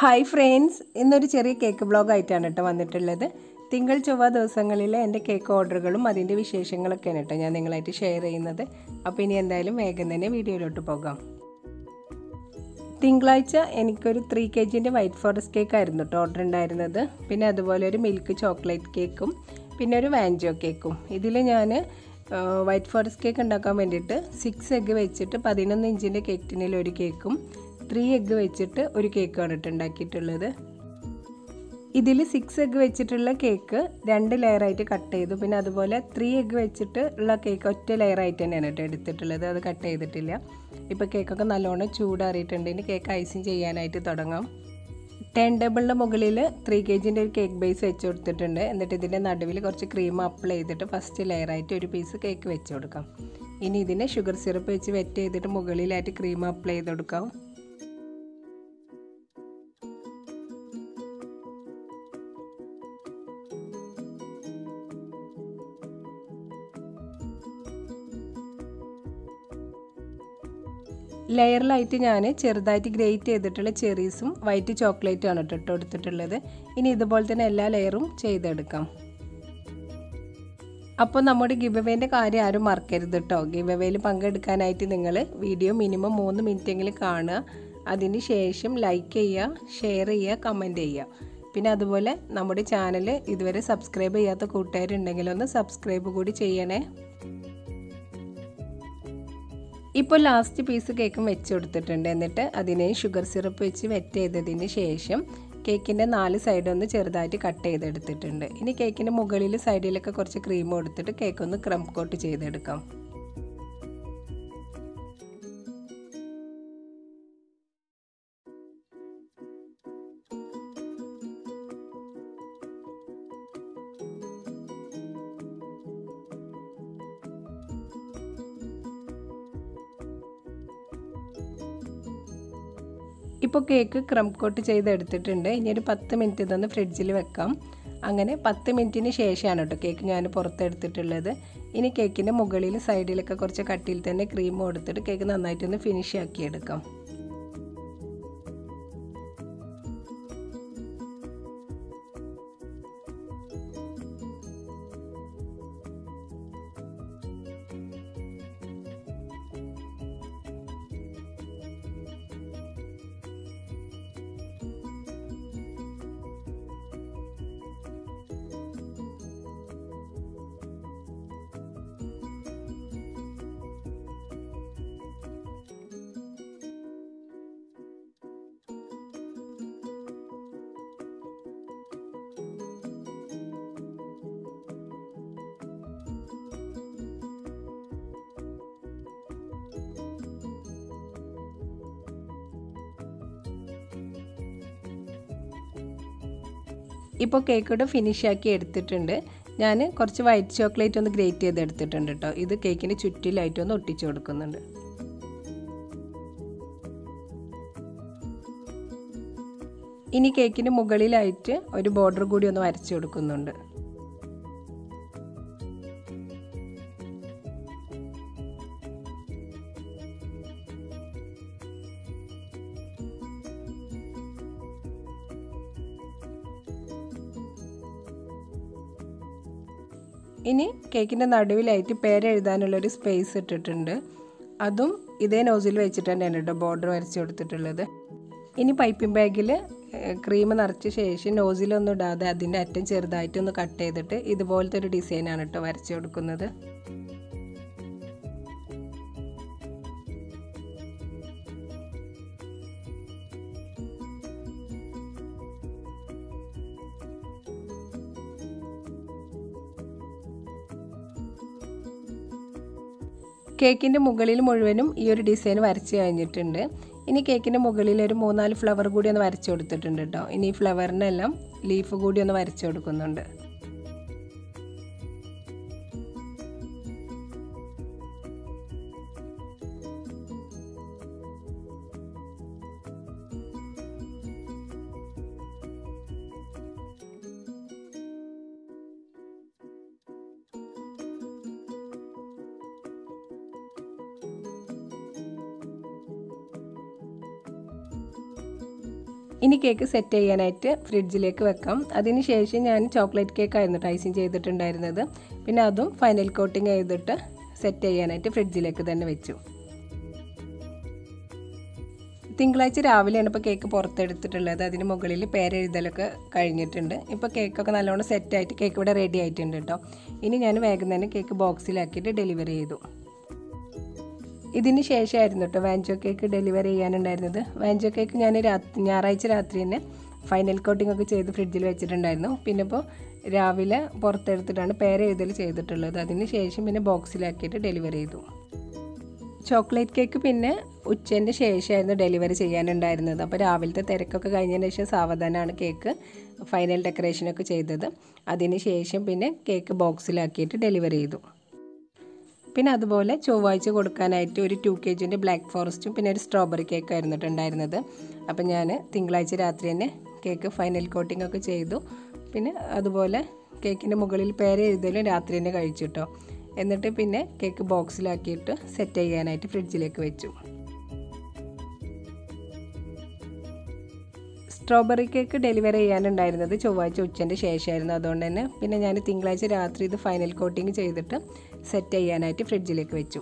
hi friends ഇന്നൊരു ചെറിയ cake blog ആയിട്ടാണ് കേട്ടോ വന്നിട്ടുള്ളത് തിങ്കൾ ചൊവ്വ ദിവസങ്ങളിലെ എൻ്റെ കേക്ക് ഓർഡറുകളും അതിൻ്റെ വിശേഷങ്ങളൊക്കെയാണ് കേട്ടോ ഞാൻ നിങ്ങളായിട്ട് ഷെയർ ചെയ്യുന്നത് അപ്പോൾ ഇനി എന്തായാലും വേഗം തന്നെ വീഡിയോയിലോട്ട് പോകാം തിങ്കളാഴ്ച എനിക്കൊരു ത്രീ കെ ജിൻ്റെ വൈറ്റ് ഫോറസ്റ്റ് കേക്ക് ആയിരുന്നു കേട്ടോ ഓർഡർ ഉണ്ടായിരുന്നത് പിന്നെ അതുപോലെ ഒരു മിൽക്ക് ചോക്ലേറ്റ് കേക്കും പിന്നെ ഒരു വാൻജോ കേക്കും ഇതിൽ ഞാൻ വൈറ്റ് ഫോറസ്റ്റ് കേക്ക് ഉണ്ടാക്കാൻ വേണ്ടിയിട്ട് സിക്സ് എഗ്ഗ് വെച്ചിട്ട് പതിനൊന്ന് ഇഞ്ചിൻ്റെ കേക്ക് ടിന്നിൽ ഒരു കേക്കും ത്രീ എഗ്ഗ് വെച്ചിട്ട് ഒരു കേക്കാണ് കേട്ടോ ഉണ്ടാക്കിയിട്ടുള്ളത് ഇതിൽ സിക്സ് എഗ്ഗ് വെച്ചിട്ടുള്ള കേക്ക് രണ്ട് ലെയറായിട്ട് കട്ട് ചെയ്തു പിന്നെ അതുപോലെ ത്രീ എഗ്ഗ് വെച്ചിട്ട് ഉള്ള കേക്ക് ഒറ്റ ലെയറായിട്ട് തന്നെയാണ് കേട്ടോ എടുത്തിട്ടുള്ളത് അത് കട്ട് ചെയ്തിട്ടില്ല ഇപ്പോൾ കേക്കൊക്കെ നല്ലോണം ചൂടാറിയിട്ടുണ്ട് ഇനി കേക്ക് ഐസിങ് ചെയ്യാനായിട്ട് തുടങ്ങാം ടെൻ ടേബിളിൻ്റെ മുകളിൽ ത്രീ കെ ജിൻ്റെ ഒരു കേക്ക് ബേസ് വെച്ച് കൊടുത്തിട്ടുണ്ട് എന്നിട്ട് ഇതിൻ്റെ നടുവിൽ കുറച്ച് ക്രീം അപ്ലൈ ചെയ്തിട്ട് ഫസ്റ്റ് ലെയറായിട്ട് ഒരു പീസ് കേക്ക് വെച്ച് കൊടുക്കാം ഇനി ഇതിനെ ഷുഗർ സിറപ്പ് വെച്ച് വെറ്റ് ചെയ്തിട്ട് മുകളിലായിട്ട് ക്രീം അപ്ലൈ ചെയ്ത് കൊടുക്കാം ലെയറിലായിട്ട് ഞാൻ ചെറുതായിട്ട് ഗ്രേറ്റ് ചെയ്തിട്ടുള്ള ചെറീസും വൈറ്റ് ചോക്ലേറ്റും ആണ് ഇട്ട് കൊടുത്തിട്ടുള്ളത് ഇനി ഇതുപോലെ തന്നെ എല്ലാ ലെയറും ചെയ്തെടുക്കാം അപ്പോൾ നമ്മുടെ ഗിവ് അവേൻ്റെ കാര്യം ആരും മറക്കരുത് കേട്ടോ ഗിവ് അവേയിൽ പങ്കെടുക്കാനായിട്ട് നിങ്ങൾ വീഡിയോ മിനിമം മൂന്ന് മിനിറ്റെങ്കിലും കാണുക അതിന് ശേഷം ലൈക്ക് ചെയ്യുക ഷെയർ ചെയ്യുക കമൻറ്റ് ചെയ്യുക പിന്നെ അതുപോലെ നമ്മുടെ ചാനൽ ഇതുവരെ സബ്സ്ക്രൈബ് ചെയ്യാത്ത കൂട്ടുകാരുണ്ടെങ്കിൽ ഒന്ന് സബ്സ്ക്രൈബ് കൂടി ചെയ്യണേ ഇപ്പോൾ ലാസ്റ്റ് പീസ് കേക്കും വെച്ച് കൊടുത്തിട്ടുണ്ട് എന്നിട്ട് അതിനെ ഷുഗർ സിറപ്പ് വെച്ച് വെറ്റ് ചെയ്തതിന് ശേഷം കേക്കിൻ്റെ നാല് സൈഡ് ഒന്ന് ചെറുതായിട്ട് കട്ട് ചെയ്തെടുത്തിട്ടുണ്ട് ഇനി കേക്കിൻ്റെ മുകളിൽ സൈഡിലൊക്കെ കുറച്ച് ക്രീം കൊടുത്തിട്ട് കേക്ക് ഒന്ന് ക്രം കോട്ട് ചെയ്തെടുക്കാം ഇപ്പോൾ കേക്ക് ക്രം കോട്ട് ചെയ്തെടുത്തിട്ടുണ്ട് ഇനി ഒരു പത്ത് മിനിറ്റ് ഇതൊന്ന് ഫ്രിഡ്ജിൽ വെക്കാം അങ്ങനെ പത്ത് മിനിറ്റിന് ശേഷമാണ് കേട്ടോ കേക്ക് ഞാൻ പുറത്തെടുത്തിട്ടുള്ളത് ഇനി കേക്കിൻ്റെ മുകളിൽ സൈഡിലൊക്കെ കുറച്ച് കട്ടിയിൽ തന്നെ ക്രീം കൊടുത്തിട്ട് കേക്ക് നന്നായിട്ടൊന്ന് ഫിനിഷ് ആക്കി എടുക്കാം ഇപ്പോൾ കേക്കോട് ഫിനിഷ് ആക്കി എടുത്തിട്ടുണ്ട് ഞാൻ കുറച്ച് വൈറ്റ് ചോക്ലേറ്റ് ഒന്ന് ഗ്രേറ്റ് ചെയ്ത് എടുത്തിട്ടുണ്ട് കേട്ടോ ഇത് കേക്കിന് ചുറ്റിലായിട്ട് ഒന്ന് ഒട്ടിച്ചു കൊടുക്കുന്നുണ്ട് ഇനി കേക്കിന് മുകളിലായിട്ട് ഒരു ബോർഡർ കൂടി ഒന്ന് വരച്ചു കൊടുക്കുന്നുണ്ട് ഇനി കേക്കിൻ്റെ നടുവിലായിട്ട് പേരെഴുതാനുള്ളൊരു സ്പേസ് ഇട്ടിട്ടുണ്ട് അതും ഇതേ നോസിൽ വെച്ചിട്ട് തന്നെയാണ് കേട്ടോ ബോർഡർ വരച്ച് കൊടുത്തിട്ടുള്ളത് ഇനി പൈപ്പിംഗ് ബാഗിൽ ക്രീം നിറച്ച ശേഷം നോസിലൊന്നും ഇടാതെ അതിൻ്റെ അറ്റം ചെറുതായിട്ടൊന്ന് കട്ട് ചെയ്തിട്ട് ഇതുപോലത്തെ ഒരു ഡിസൈനാണ് കേട്ടോ വരച്ച് കൊടുക്കുന്നത് കേക്കിൻ്റെ മുകളിൽ മുഴുവനും ഈ ഒരു ഡിസൈൻ വരച്ച് കഴിഞ്ഞിട്ടുണ്ട് ഇനി കേക്കിൻ്റെ മുകളിൽ ഒരു മൂന്നാല് ഫ്ലവർ കൂടി ഒന്ന് വരച്ച് കൊടുത്തിട്ടുണ്ട് കേട്ടോ ഇനി ഈ ഫ്ലവറിനെല്ലാം ലീഫ് കൂടി ഒന്ന് വരച്ച് കൊടുക്കുന്നുണ്ട് ഇനി കേക്ക് സെറ്റ് ചെയ്യാനായിട്ട് ഫ്രിഡ്ജിലേക്ക് വെക്കാം അതിന് ശേഷം ഞാൻ ചോക്ലേറ്റ് കേക്ക് ആയിരുന്നു ഐസിങ് ചെയ്തിട്ടുണ്ടായിരുന്നത് പിന്നെ അതും ഫൈനൽ കോട്ടിങ് ചെയ്തിട്ട് സെറ്റ് ചെയ്യാനായിട്ട് ഫ്രിഡ്ജിലേക്ക് തന്നെ വെച്ചു തിങ്കളാഴ്ച രാവിലെയാണ് ഇപ്പോൾ കേക്ക് പുറത്തെടുത്തിട്ടുള്ളത് അതിന് മുകളിൽ പേരെഴുതലൊക്കെ കഴിഞ്ഞിട്ടുണ്ട് ഇപ്പോൾ കേക്കൊക്കെ നല്ലോണം സെറ്റായിട്ട് കേക്ക് ഇവിടെ റെഡി ആയിട്ടുണ്ട് കേട്ടോ ഇനി ഞാൻ വേഗം തന്നെ കേക്ക് ബോക്സിലാക്കിയിട്ട് ഡെലിവറി ചെയ്തു ഇതിന് ശേഷമായിരുന്നു കേട്ടോ വാഞ്ചോ കേക്ക് ഡെലിവറി ചെയ്യാനുണ്ടായിരുന്നത് വാഞ്ചോ കേക്ക് ഞാൻ രാത്രി ഞായറാഴ്ച രാത്രി തന്നെ ഫൈനൽ കോട്ടിംഗ് ഒക്കെ ചെയ്ത് ഫ്രിഡ്ജിൽ വെച്ചിട്ടുണ്ടായിരുന്നു പിന്നെ ഇപ്പോൾ രാവിലെ പുറത്തെടുത്തിട്ടാണ് പേരെഴുതൽ ചെയ്തിട്ടുള്ളത് അതിന് ശേഷം പിന്നെ ബോക്സിലാക്കിയിട്ട് ഡെലിവറി ചെയ്തു ചോക്ലേറ്റ് കേക്ക് പിന്നെ ഉച്ചേൻ്റെ ശേഷമായിരുന്നു ഡെലിവറി ചെയ്യാനുണ്ടായിരുന്നത് അപ്പോൾ രാവിലത്തെ തിരക്കൊക്കെ കഴിഞ്ഞതിന് ശേഷം സാവധാനമാണ് കേക്ക് ഫൈനൽ ഡെക്കറേഷനൊക്കെ ചെയ്തത് അതിന് ശേഷം പിന്നെ കേക്ക് ബോക്സിലാക്കിയിട്ട് ഡെലിവറി ചെയ്തു പിന്നെ അതുപോലെ ചൊവ്വാഴ്ച കൊടുക്കാനായിട്ട് ഒരു ടു കെ ജിൻ്റെ ബ്ലാക്ക് ഫോറസ്റ്റും പിന്നെ ഒരു സ്ട്രോബെറി കേക്ക് ആയിരുന്നിട്ടുണ്ടായിരുന്നത് അപ്പം ഞാൻ തിങ്കളാഴ്ച രാത്രി തന്നെ കേക്ക് ഫൈനൽ കോട്ടിംഗ് ഒക്കെ ചെയ്തു പിന്നെ അതുപോലെ കേക്കിൻ്റെ മുകളിൽ പേര് എഴുതലും രാത്രി തന്നെ കഴിച്ചു കേട്ടോ എന്നിട്ട് പിന്നെ കേക്ക് ബോക്സിലാക്കിയിട്ട് സെറ്റ് ചെയ്യാനായിട്ട് ഫ്രിഡ്ജിലേക്ക് വെച്ചു സ്ട്രോബെറി കേക്ക് ഡെലിവറി ചെയ്യാനുണ്ടായിരുന്നത് ചൊവ്വാഴ്ച ഉച്ചൻ്റെ ശേഷമായിരുന്നു അതുകൊണ്ട് തന്നെ പിന്നെ ഞാൻ തിങ്കളാഴ്ച രാത്രി ഇത് ഫൈനൽ കോട്ടിങ് ചെയ്തിട്ട് സെറ്റ് ചെയ്യാനായിട്ട് ഫ്രിഡ്ജിലേക്ക് വെച്ചു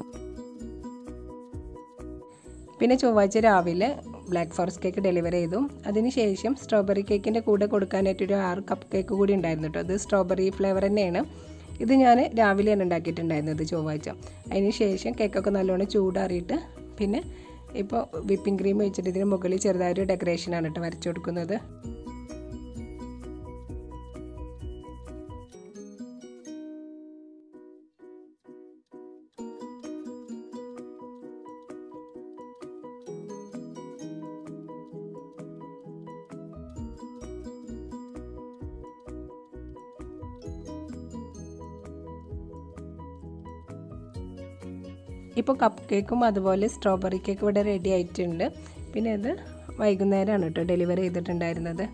പിന്നെ ചൊവ്വാഴ്ച രാവിലെ ബ്ലാക്ക് ഫോറസ്റ്റ് കേക്ക് ഡെലിവറി ചെയ്തു അതിനുശേഷം സ്ട്രോബെറി കേക്കിൻ്റെ കൂടെ കൊടുക്കാനായിട്ട് ഒരു ആറ് കപ്പ് കേക്ക് കൂടി ഉണ്ടായിരുന്നു കേട്ടോ അത് സ്ട്രോബെറി ഫ്ലേവർ തന്നെയാണ് ഇത് ഞാൻ രാവിലെയാണ് ഉണ്ടാക്കിയിട്ടുണ്ടായിരുന്നത് ചൊവ്വാഴ്ച അതിന് ശേഷം കേക്കൊക്കെ നല്ലോണം ചൂടാറിയിട്ട് പിന്നെ ഇപ്പോൾ വിപ്പിംഗ് ക്രീം വെച്ചിട്ട് ഇതിന് മുകളിൽ ചെറുതായൊരു ഡെക്കറേഷനാണ് കേട്ടോ വരച്ചു കൊടുക്കുന്നത് ഇപ്പോൾ കപ്പ് കേക്കും അതുപോലെ സ്ട്രോബെറി കേക്ക് ഇവിടെ റെഡി ആയിട്ടുണ്ട് പിന്നെ അത് വൈകുന്നേരമാണ് കേട്ടോ ഡെലിവറി ചെയ്തിട്ടുണ്ടായിരുന്നത്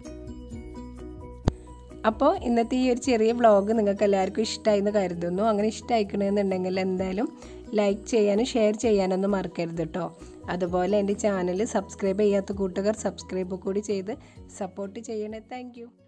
അപ്പോൾ ഇന്നത്തെ ഈ ഒരു ചെറിയ വ്ളോഗ് നിങ്ങൾക്ക് എല്ലാവർക്കും ഇഷ്ടമായി എന്ന് കരുതുന്നു അങ്ങനെ ഇഷ്ടമായിക്കണമെന്നുണ്ടെങ്കിൽ എന്തായാലും ലൈക്ക് ചെയ്യാനും ഷെയർ ചെയ്യാനൊന്നും മറക്കരുത് കേട്ടോ അതുപോലെ എൻ്റെ ചാനൽ സബ്സ്ക്രൈബ് ചെയ്യാത്ത കൂട്ടുകാർ സബ്സ്ക്രൈബ് കൂടി ചെയ്ത് സപ്പോർട്ട് ചെയ്യണേ താങ്ക്